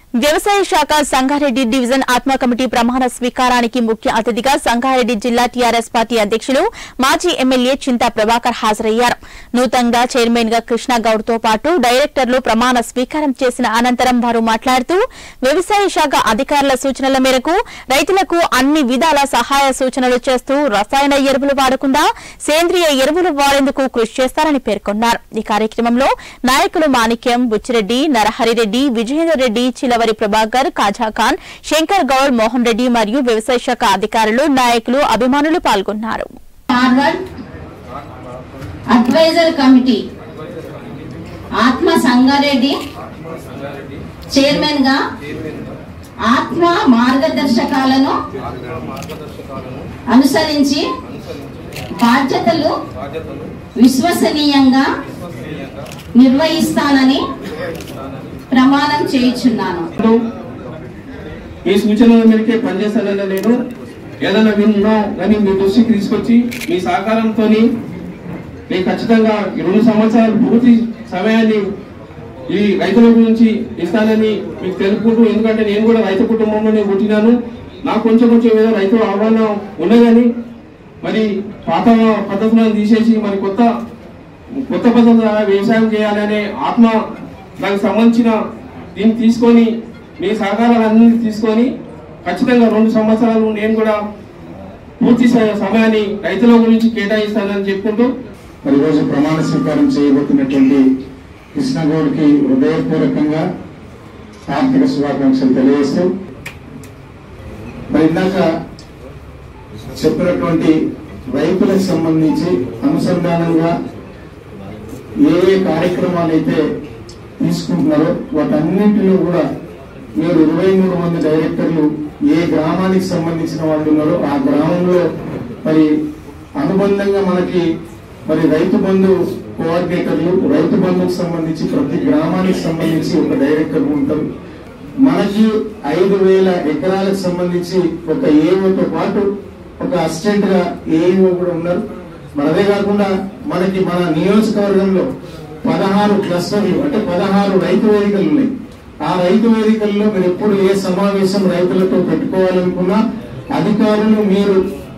వ్యవసాయ శాఖ సంగారెడ్డి డివిజన్ ఆత్మ కమిటీ ప్రమాణ స్వీకారానికి ముఖ్య అతిథిగా సంగారెడ్డి జిల్లా టీఆర్ఎస్ పార్టీ అధ్యక్షులు మాజీ ఎమ్మెల్యే చింతా ప్రభాకర్ హాజరయ్యారు నూతనంగా చైర్మన్ గా కృష్ణ గౌడ్ తో పాటు డైరెక్టర్లు ప్రమాణ స్వీకారం చేసిన అనంతరం వారు మాట్లాడుతూ వ్యవసాయ శాఖ అధికారుల సూచనల మేరకు రైతులకు అన్ని విధాల సహాయ సూచనలు చేస్తూ రసాయన ఎరువులు వాడకుండా సేంద్రియ ఎరువులు వాడేందుకు కృషి చేస్తారని పేర్కొన్నారు ఈ కార్యక్రమంలో నాయకులు మాణిక్యం బుచ్చిరెడ్డి నరహరిరెడ్డి విజయేందర్ రెడ్డి చిలవరి ప్రభాకర్ కాజాఖాన్ శంకర్ గౌడ్ మోహన్ రెడ్డి మరియు వ్యవసాయ శాఖ అధికారులు నాయకులు అభిమానులు పాల్గొన్నారు ఫార్వర్డ్ అడ్వైజర్ కమిటీ ఆత్మ సంగారెడ్డి చైర్మన్ గా ఆత్మ మార్గదర్శకాలను అనుసరించి బాధ్యతలు విశ్వసనీయంగా నిర్వహిస్తానని ప్రమాణం చేయుచున్నాను మీ సూచనల మేరకే పనిచేస్తానని నేను ఏదైనా విన్నా కానీ మీ దృష్టికి తీసుకొచ్చి మీ సహకారంతో నేను ఖచ్చితంగా ఈ రెండు సంవత్సరాలు పూర్తి సమయాన్ని ఈ రైతుల గురించి ఇస్తానని మీకు తెలుపుకుంటూ ఎందుకంటే నేను కూడా రైతు కుటుంబంలోనే పుట్టినాను నాకు కొంచెం కొంచెం ఏదో రైతు ఆహ్వానం ఉన్నదని మరి పాత పద్ధతులను తీసేసి మరి కొత్త కొత్త పద్ధతుల ద్వారా వ్యవసాయం చేయాలనే ఆత్మ దానికి సంబంధించిన దీన్ని తీసుకొని మీ సహకారాలన్నీ తీసుకొని ఖచ్చితంగా రెండు సంవత్సరాలు నేను కూడా పూర్తి స- సమయాన్ని రైతుల గురించి కేటాయిస్తానని చెప్పుకుంటూ మరి ఈరోజు ప్రమాణ స్వీకారం చేయబోతున్నటువంటి కృష్ణగౌడ్కి హృదయపూర్వకంగా ఆర్థిక శుభాకాంక్షలు తెలియజేస్తూ మరి ఇందాక చెప్పినటువంటి రైతులకు సంబంధించి అనుసంధానంగా ఏ ఏ కార్యక్రమాలు అయితే తీసుకుంటున్నారో వాటన్నింటిలో కూడా మీరు ఇరవై మూడు మంది డైరెక్టర్లు ఏ గ్రామానికి సంబంధించిన వాళ్ళు ఉన్నారో ఆ గ్రామంలో మరి అనుబంధంగా మనకి మరి రైతు బంధు కోఆర్డినేటర్లు రైతు బంధుకు సంబంధించి ప్రతి గ్రామానికి సంబంధించి ఒక డైరెక్టర్ ఉంటారు మనకి ఐదు వేల ఎకరాలకు సంబంధించి ఒక ఏఓతో పాటు ఒక అసిస్టెంట్ గా ఏఈఓ కూడా ఉన్నారు మరి అదే కాకుండా మనకి మన నియోజకవర్గంలో పదహారు క్లస్టర్లు అంటే పదహారు రైతు వేదికలు ఉన్నాయి ఆ రైతు వేదికల్లో మీరు ఎప్పుడు ఏ సమావేశం రైతులతో పెట్టుకోవాలనుకున్నా అధికారులు మీరు